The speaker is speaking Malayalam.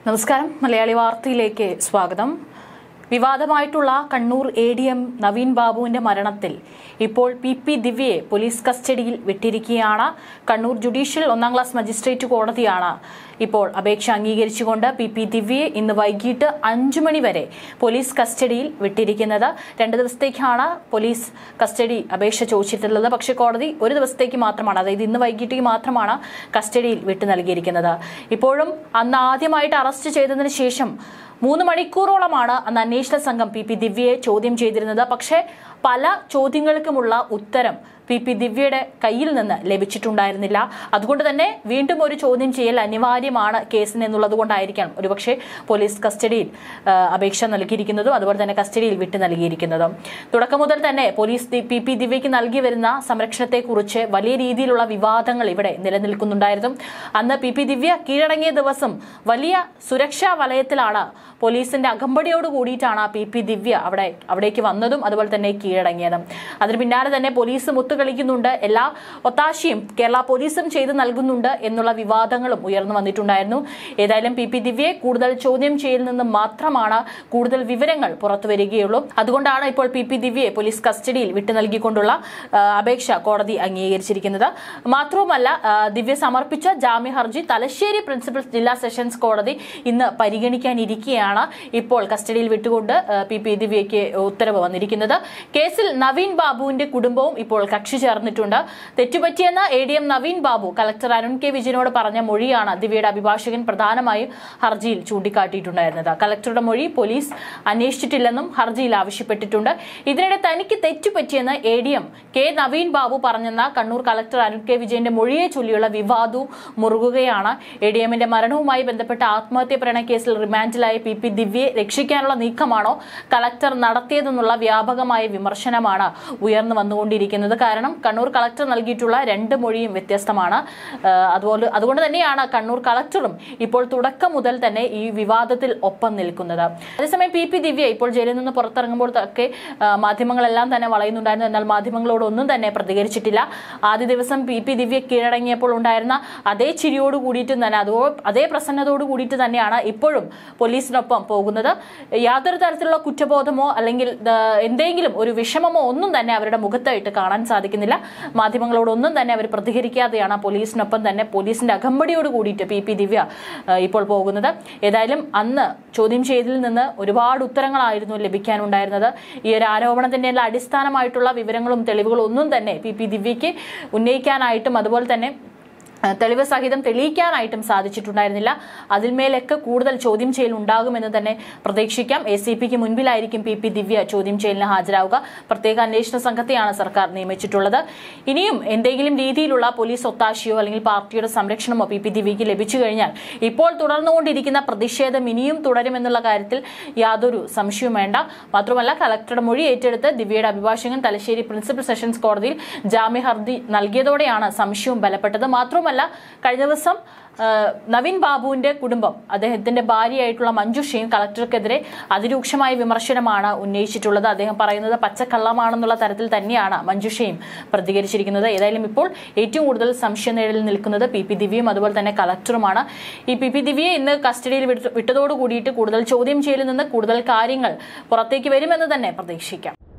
നമസ്കാരം മലയാളി വാർത്തയിലേക്ക് സ്വാഗതം വിവാദമായിട്ടുള്ള Kannur A D M Naveen ബാബുവിന്റെ മരണത്തിൽ ഇപ്പോൾ പി പി ദിവ്യയെ പോലീസ് കസ്റ്റഡിയിൽ വിട്ടിരിക്കുകയാണ് കണ്ണൂർ ജുഡീഷ്യൽ ഒന്നാം ക്ലാസ് മജിസ്ട്രേറ്റ് കോടതിയാണ് ഇപ്പോൾ അപേക്ഷ അംഗീകരിച്ചുകൊണ്ട് പി പി ദിവ്യയെ ഇന്ന് വൈകിട്ട് അഞ്ചു മണി വരെ പോലീസ് കസ്റ്റഡിയിൽ വിട്ടിരിക്കുന്നത് രണ്ട് ദിവസത്തേക്കാണ് പോലീസ് കസ്റ്റഡി അപേക്ഷ ചോദിച്ചിട്ടുള്ളത് പക്ഷേ കോടതി ഒരു ദിവസത്തേക്ക് മാത്രമാണ് അതായത് ഇന്ന് വൈകിട്ടേക്ക് മാത്രമാണ് കസ്റ്റഡിയിൽ വിട്ടു നൽകിയിരിക്കുന്നത് ഇപ്പോഴും അന്ന് ആദ്യമായിട്ട് അറസ്റ്റ് ചെയ്തതിനു ശേഷം മൂന്ന് മണിക്കൂറോളമാണ് അന്ന് അന്വേഷണ സംഘം പി പി ദിവ്യയെ ചോദ്യം ചെയ്തിരുന്നത് പക്ഷേ പല ചോദ്യങ്ങൾക്കുമുള്ള ഉത്തരം പി പി ദിവ്യയുടെ കയ്യിൽ നിന്ന് ലഭിച്ചിട്ടുണ്ടായിരുന്നില്ല അതുകൊണ്ട് തന്നെ വീണ്ടും ഒരു ചോദ്യം ചെയ്യൽ അനിവാര്യമാണ് കേസിന് എന്നുള്ളത് കൊണ്ടായിരിക്കാം ഒരുപക്ഷെ പോലീസ് കസ്റ്റഡിയിൽ ആ, അപേക്ഷ നൽകിയിരിക്കുന്നതും അതുപോലെ തന്നെ കസ്റ്റഡിയിൽ വിട്ടു നൽകിയിരിക്കുന്നതും തുടക്കം മുതൽ തന്നെ പോലീസ് ദി- പി പി ദിവ്യയ്ക്ക് നൽകി വരുന്ന സംരക്ഷണത്തെക്കുറിച്ച് വലിയ രീതിയിലുള്ള വിവാദങ്ങൾ ഇവിടെ നിലനിൽക്കുന്നുണ്ടായിരുന്നു അന്ന് പി പി ദിവ്യ കീഴടങ്ങിയ ദിവസം വലിയ സുരക്ഷാ വലയത്തിലാണ് പോലീസിന്റെ അകമ്പടിയോട് കൂടിയിട്ടാണ് പി പി ദിവ്യ അവിടെ അവിടേക്ക് വന്നതും അതുപോലെ തന്നെ കീഴടങ്ങിയതും അതിന് പിന്നാലെ തന്നെ പോലീസ് മുത്തുകളിക്കുന്നുണ്ട് എല്ലാ ഒത്താശയും കേരള പോലീസും ചെയ്ത് നൽകുന്നുണ്ട് എന്നുള്ള വിവാദങ്ങളും ഉയർന്നു വന്നിട്ടുണ്ടായിരുന്നു ഏതായാലും പി പി ദിവ്യയെ കൂടുതൽ ചോദ്യം ചെയ്യലിൽ നിന്ന് മാത്രമാണ് കൂടുതൽ വിവരങ്ങൾ പുറത്തു വരികയുള്ളൂ അതുകൊണ്ടാണ് ഇപ്പോൾ പി പി ദിവ്യയെ പോലീസ് കസ്റ്റഡിയിൽ വിട്ടു നൽകിക്കൊണ്ടുള്ള ആ, അപേക്ഷ കോടതി അംഗീകരിച്ചിരിക്കുന്നത് മാത്രവുമല്ല ആ, ദിവ്യ സമർപ്പിച്ച ജാമ്യ ഹർജി തലശ്ശേരി പ്രിൻസിപ്പൽ ജില്ലാ സെഷൻസ് കോടതി ഇന്ന് പരിഗണിക്കാനിരിക്കെയാണ് ഇപ്പോൾ കസ്റ്റഡിയിൽ വിട്ടുകൊണ്ട് ആ, പി പി ദിവ്യയ്ക്ക് ഉത്തരവ് വന്നിരിക്കുന്നത് കേസിൽ നവീൻ ബാബുവിന്റെ കുടുംബവും ഇപ്പോൾ കക്ഷി ചേർന്നിട്ടുണ്ട് തെറ്റുപറ്റിയെന്ന് A D M Naveen Babu collector Arun K വിജയനോട് പറഞ്ഞ മൊഴിയാണ് ദിവ്യയുടെ അഭിഭാഷകൻ പ്രധാനമായും ഹർജിയിൽ ചൂണ്ടിക്കാട്ടിയിട്ടുണ്ടായിരുന്നത് കലക്ടറുടെ മൊഴി പോലീസ് അന്വേഷിച്ചിട്ടില്ലെന്നും ഹർജിയിൽ ആവശ്യപ്പെട്ടിട്ടുണ്ട് ഇതിനിടെ തനിക്ക് തെറ്റുപറ്റിയെന്ന് A D M K Naveen Babu പറഞ്ഞെന്ന കണ്ണൂർ കലക്ടർ അരുൺ കെ വിജയന്റെ മൊഴിയെ ചൊല്ലിയുള്ള വിവാദവും മുറുകുകയാണ് എ ഡി എമ്മിന്റെ മരണവുമായി ബന്ധപ്പെട്ട ആത്മഹത്യ പ്രണയ കേസിൽ റിമാൻഡിലായ പി പി ദിവ്യയെ രക്ഷിക്കാനുള്ള നീക്കമാണോ കലക്ടർ നടത്തിയതെന്നുള്ള വ്യാപകമായ വിമർശനമാണ് ഉയർന്നു വന്നുകൊണ്ടിരിക്കുന്നത് കാരണം കണ്ണൂർ കളക്ടർ നൽകിയിട്ടുള്ള രണ്ട് മൊഴിയും വ്യത്യസ്തമാണ് ആ, അതുപോലെ അതുകൊണ്ട് തന്നെയാണ് കണ്ണൂർ കളക്ടറും ഇപ്പോൾ തുടക്കം മുതൽ തന്നെ ഈ വിവാദത്തിൽ ഒപ്പം നിൽക്കുന്നത് അതേസമയം പി പി ദിവ്യ ഇപ്പോൾ ജയിലിൽ നിന്ന് പുറത്തിറങ്ങുമ്പോൾ ഒക്കെ ആ, മാധ്യമങ്ങളെല്ലാം തന്നെ വളയുന്നുണ്ടായിരുന്നു എന്നാൽ മാധ്യമങ്ങളോട് ഒന്നും തന്നെ പ്രതികരിച്ചിട്ടില്ല ആദ്യ ദിവസം പി പി ദിവ്യ കീഴടങ്ങിയപ്പോൾ ഉണ്ടായിരുന്ന അതേ ചിരിയോട് കൂടിയിട്ട് തന്നെ അതോ അതേ പ്രസന്നതയോട് കൂടിയിട്ട് തന്നെയാണ് ഇപ്പോഴും പോലീസിനൊപ്പം പോകുന്നത് യാതൊരു തരത്തിലുള്ള കുറ്റബോധമോ അല്ലെങ്കിൽ ആ, എന്തെങ്കിലും ഒരു വിഷമമോ ഒന്നും തന്നെ അവരുടെ മുഖത്തായിട്ട് കാണാൻ സാധിക്കുന്നില്ല മാധ്യമങ്ങളോടൊന്നും തന്നെ അവർ പ്രതികരിക്കാതെയാണ് പോലീസിനൊപ്പം തന്നെ പോലീസിന്റെ അകമ്പടിയോട് കൂടിയിട്ട് പി പി ദിവ്യ ആ, ഇപ്പോൾ പോകുന്നത് ഏതായാലും അന്ന് ചോദ്യം ചെയ്തതിൽ നിന്ന് ഒരുപാട് ഉത്തരങ്ങളായിരുന്നു ലഭിക്കാനുണ്ടായിരുന്നത് ഈ ഒരു ആരോപണത്തിന്റെ എല്ലാം അടിസ്ഥാനമായിട്ടുള്ള വിവരങ്ങളും തെളിവുകളും ഒന്നും തന്നെ പി പി ദിവ്യയ്ക്ക് ഉന്നയിക്കാനായിട്ടും അതുപോലെ തന്നെ ആ, തെളിവ് സഹിതം തെളിയിക്കാനായിട്ടും സാധിച്ചിട്ടുണ്ടായിരുന്നില്ല അതിന്മേലൊക്കെ കൂടുതൽ ചോദ്യം ചെയ്യൽ ഉണ്ടാകുമെന്ന് തന്നെ പ്രതീക്ഷിക്കാം എ സി പിക്ക് മുൻപിലായിരിക്കും പി പി ദിവ്യ ചോദ്യം ചെയ്യലിന് ഹാജരാവുക പ്രത്യേക അന്വേഷണ സംഘത്തെയാണ് സർക്കാർ നിയമിച്ചിട്ടുള്ളത് ഇനിയും എന്തെങ്കിലും രീതിയിലുള്ള പോലീസ് ഒത്താശയോ അല്ലെങ്കിൽ പാർട്ടിയുടെ സംരക്ഷണമോ പി പി ദിവ്യയ്ക്ക് ലഭിച്ചു കഴിഞ്ഞാൽ ഇപ്പോൾ തുടർന്നുകൊണ്ടിരിക്കുന്ന പ്രതിഷേധം ഇനിയും തുടരുമെന്നുള്ള കാര്യത്തിൽ യാതൊരു സംശയവും വേണ്ട മാത്രമല്ല കളക്ടറുടെ മൊഴി ഏറ്റെടുത്ത് ദിവ്യയുടെ അഭിഭാഷകൻ തലശ്ശേരി പ്രിൻസിപ്പൽ സെഷൻസ് കോടതിയിൽ ജാമ്യ ഹർജി നൽകിയതോടെയാണ് സംശയവും ബലപ്പെട്ടത് മാത്രമല്ല കഴിഞ്ഞ ദിവസം ആ, നവീൻ ബാബുവിന്റെ കുടുംബം അദ്ദേഹത്തിന്റെ ഭാര്യയായിട്ടുള്ള മഞ്ജുഷയും കളക്ടർക്കെതിരെ അതിരൂക്ഷമായ വിമർശനമാണ് ഉന്നയിച്ചിട്ടുള്ളത് അദ്ദേഹം പറയുന്നത് പച്ചക്കള്ളമാണെന്നുള്ള തരത്തിൽ തന്നെയാണ് മഞ്ജുഷയും പ്രതികരിച്ചിരിക്കുന്നത് ഏതായാലും ഇപ്പോൾ ഏറ്റവും കൂടുതൽ സംശയനിഴലിൽ നിൽക്കുന്നത് പി പി ദിവ്യയും അതുപോലെ തന്നെ കളക്ടറുമാണ് ഈ പി പി ദിവ്യയെ ഇന്ന് കസ്റ്റഡിയിൽ വിട്ട- വിട്ടതോടു കൂടിയിട്ട് കൂടുതൽ ചോദ്യം ചെയ്യലിൽ നിന്ന് കൂടുതൽ കാര്യങ്ങൾ പുറത്തേക്ക് വരുമെന്ന് തന്നെ പ്രതീക്ഷിക്കാം